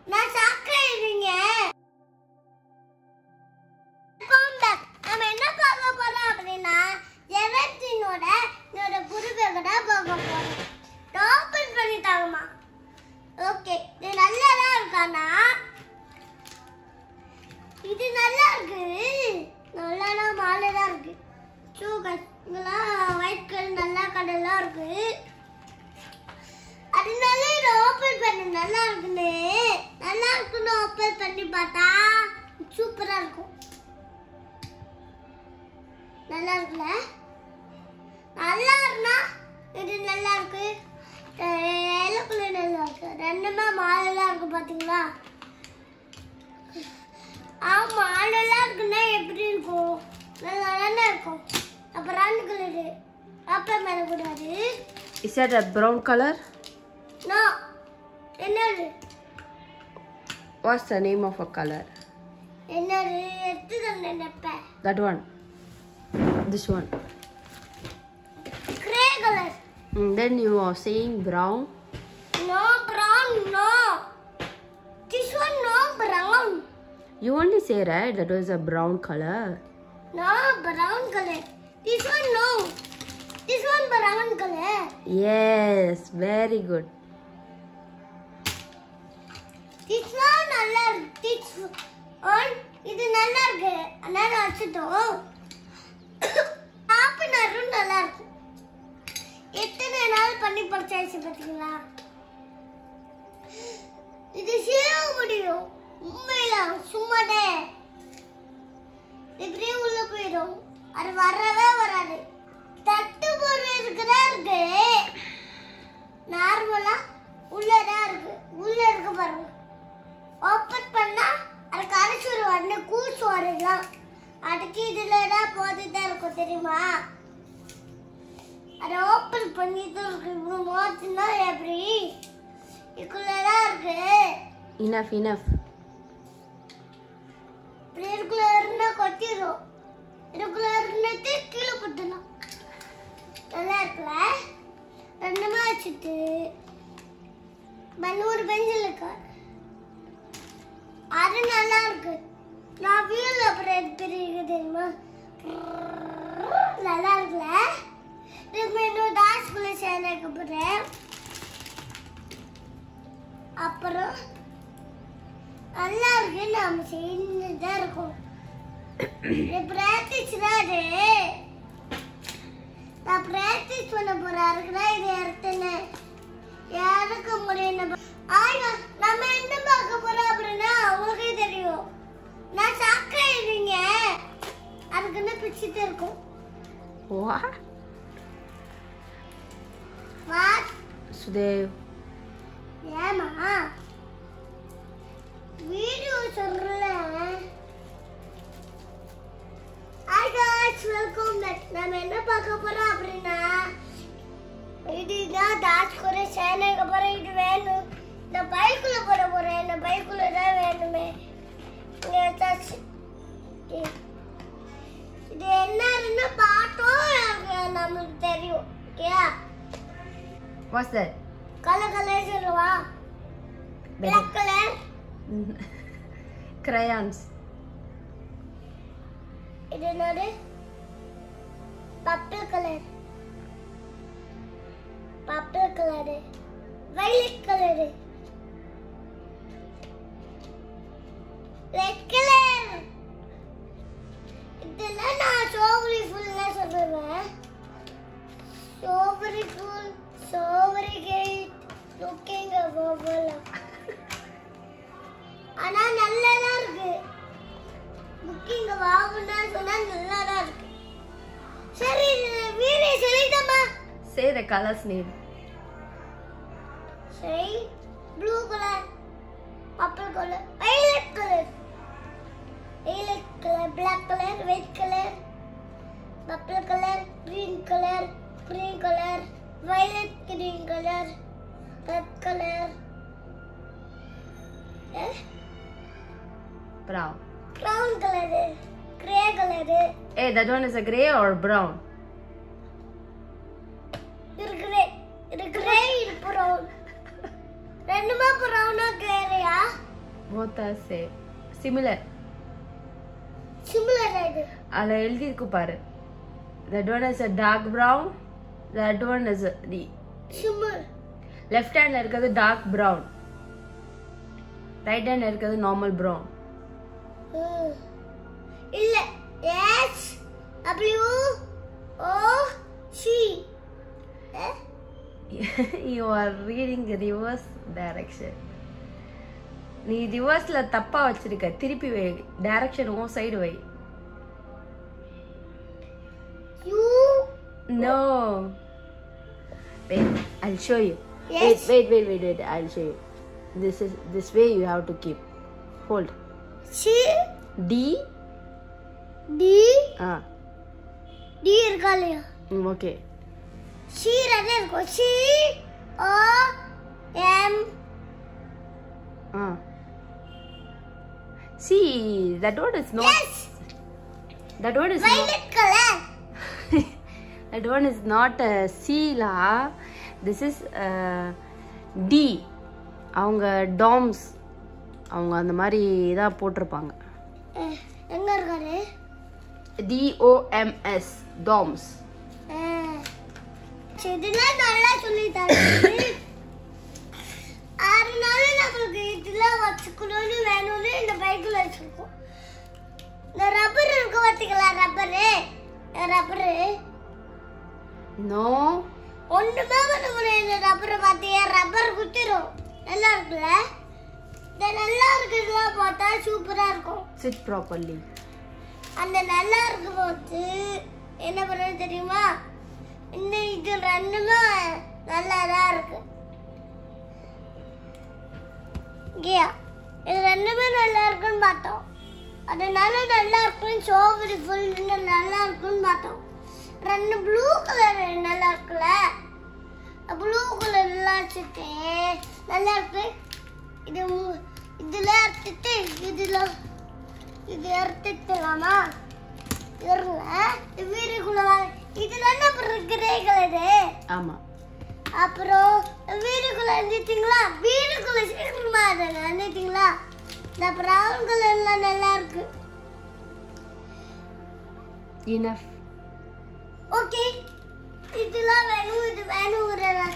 நான் சாக்கிறீங்க நம்ம என்ன பார்க்க போறோம் அப்படின்னா ஜெவத்தினோட என்னோட குருபேக தான் பார்க்க போறோம் ஓப்பன் பண்ணிட்டாங்கம்மா ஓகே இது நல்லதா இருக்கானா இது நல்லா இருக்கு நல்லா மாலை தான் இருக்கு சூகர் இதெல்லாம் ஒயிட் கலர் நல்லா கலர்லாம் இருக்கு அதனால இதை ஓப்பன் பண்ண நல்லா இருக்குன்னு நல்லா இருக்குன்னு ஓப்பன் பண்ணி பார்த்தா சூப்பரா இருக்கும் நல்லா இருக்குல்ல நல்லா இருந்தா இது நல்லா இருக்கு எல்லக்குள்ள நல்லா இருக்கு ரெண்டுமே மாலைலாம் இருக்கு பாத்தீங்களா ஆமா மாலைலாம் இருக்குன்னா எப்படி இருக்கும் நல்லா தானே இருக்கும் அப்புறம் ரெண்டு கலரு அப்புறம் மேல கூடாது Is that a brown color? No என்னது What's the name of a color? என்னது எடுத்து தந்த நெப்ப That one. This one. Grey colour Mm, then you are saying brown. No brown no this one no brown You only say right that was a brown color. no brown color this one no this one brown color Yes, very good. this one நல்லா இருக்கு this one இது நல்லா இருக்கு அதனால வச்சுட்டோம் ஆப்பினரும் நல்லா இருக்கு எத்தனை நாள் பண்ணி பறிச்சாச்சு பார்த்தீங்களா இது சேவ முடியும் உண்மையில சும்மாடே இப்படியே உள்ள போயிடும் அது வரவே வராது தட்டு போடுறதுக்கு தான் இருக்கு நார்மலா உள்ளதான் இருக்கு உள்ள இருக்கு பாருங்க ஓப்பன் பண்ணா அது கரைச்சி ஒரு வந்து கூசு வரலாம் அதுக்கு இதுல தான் போட்டுதான் இருக்கும் தெரியுமா அதை ஓப்பன் பண்ணிட்டு இருக்கு இப்படி மோச்சுனா எப்படி இதுக்குள்ளதான் இருக்கு Enough, enough. இப்படி இதுக்குள்ள இருந்தா கொட்டிடும் இதுக்குள்ள இருந்துட்டு கீழே கொட்டணும் நல்லா இருக்குல்ல ரெண்டுமா வச்சுட்டு பன்னூறு பெஞ்சல் இருக்கு அது நல்லா இருக்கு நான் வீல் அப்புறம் எப்படி இருக்கு தெரியுமா நல்லா இருக்குல்ல இதுக்கு இன்னும் டாஸ்குள்ள சேர்க்க போறேன் அப்புறம் நல்லா இருக்கு நாம செய்யதான் இருக்கும் இது பிராக்டிஸ் தான் அது நான் பிராக்டிஸ் பண்ண போறேன் அதுக்குதா இது எடுத்தேன்னு யாருக்கு முடியும் ஆனா நம்ம என்ன பார்க்க போறோம் அப்படின்னா உங்களுக்கே தெரியும் நான் சாக்கிறீங்க அதுக்குன்னு பிச்சுட்டு இருக்கும் What? What Sudev. ஏமா வீடியோ சொல்றல ஹாய் गाइस வெல்கம் பேக் நாம என்ன பார்க்க போறோம் அப்படின்னா இதுதான் டாச் கூட சேனலுக்கு அப்புறம் இது வேணும் இந்த பைக்குள்ள போட போறேன் இந்த பைக்குள்ள தான் வேணுமே இங்க ஏதாச்சும் இது- இது என்னன்னு பார்த்தோம் எனக்கு நம்மளுக்கு தெரியும் okay What's that? Colour colour சொல்லுவா பிளாக் கலர் Crayons. இது என்னது purple colour purple colour violet colour red colour இதெல்லாம் நான் சோவரி ஃபுல்லா சொல்லுவேன் சோவரி ஃபுல் சோவரி கேட் லுக்கிங் அபோவல் ஆனா நல்லதா இருக்கு புக்கிங் வாங்குனா சொன்னா நல்லதா இருக்கு சரி வீடு சொல்லிட்டமா Say the color's name. சரி blue colour purple colour violet colour violet colour black colour red colour purple colour green colour green colour violet green colour red colour Brown. Brown colour grey colour Hey, that one is a gray or brown? இருக்கிறே இருக்கிறே இது brown ரெண்டுமே ப்ரௌனா கிரேயா both are same similar similar இது அதில் எழுதியிருக்கு பாரு that one is a dark brown that one is a, the similar left ஹேண்ட்ல இருக்கிறது டார்க் brown ரைட் ஹேண்ட்ல இருக்கிறது நார்மல் brown இல்ல S W O C you are reading reverse direction நீ ரிவர்ஸ்ல தப்பா வச்சிருக்க திருப்பி வை டைரக்ஷன் உன் சைடு வை you No. Wait, I'll show you. Yes. Wait, wait, wait, wait, wait. I'll show you. This is this way you have to keep. Hold. C D. D Ah. D இருக்கா இல்லையா mm, Okay. C ரெண்டு இருக்கும் C O M Ah. See, that one is not. S That one is not. Violet colour that one is not a C la. This is uh, D. அவங்க டாம்ஸ் அவங்க அந்த மாதிரி தான் போட்டிருப்பாங்க எங்க இருக்காரு டிஓஎம்எஸ் டாம்ஸ் அஹ், சரி, இதெல்லாம் நல்லா சொல்லி தரேன் ஆறு நாள் நம்மளுக்கு இதெல்லாம் வச்சுக்கணும்னு வேணும்னு இந்த பைக்கில் வச்சிருக்கோம் இந்த ரப்பர் இருக்கு பார்த்தீங்களா ரப்பரு ரப்பரு நோ ஒண்ணுமே பண்ண முடியாது இந்த ரப்பரை பார்த்தியா ரப்பர் குத்திரும் நல்லா இருக்குல்ல இந்த நல்லா இருக்குதுலாம் பார்த்தா சூப்பரா இருக்கும் சிட் ப்ராப்பர்லி அந்த நல்லா இருக்கு போது என்ன பண்ணணும் தெரியுமா இந்த இது ரெண்டுமே நல்லா தான் இருக்கு இங்கேயா இது ரெண்டுமே நல்லா இருக்குன்னு பார்த்தோம் அதனால நல்லா இருக்குன்னு சோ பியூட்டிஃபுல் நல்லா இருக்குன்னு பார்த்தோம் ரெண்டு ப்ளூ கலர் நல்லா இருக்குல்ல ப்ளூ கலர் எல்லாம் வச்சுட்டு நல்லா இருக்கு இது மு- இதுல எடுத்துட்டு இதுல இது எடுத்துக்கலாமா இருங்க வீடுக்குள்ள வாங்க இதுல என்ன அப்புறம் கிரே கலரு ஆமா அப்புறம் வீடுக்குள்ள இருந்துட்டீங்களா வீடுக்குள்ள சீக்கிரமா அதுங்க இருந்துட்டீங்களா இந்த ப்ரௌன் கலர்லாம் நல்லா இருக்கு இனஃப் ஓகே இதெல்லாம் வேணும் இது வேணுங்கிறனால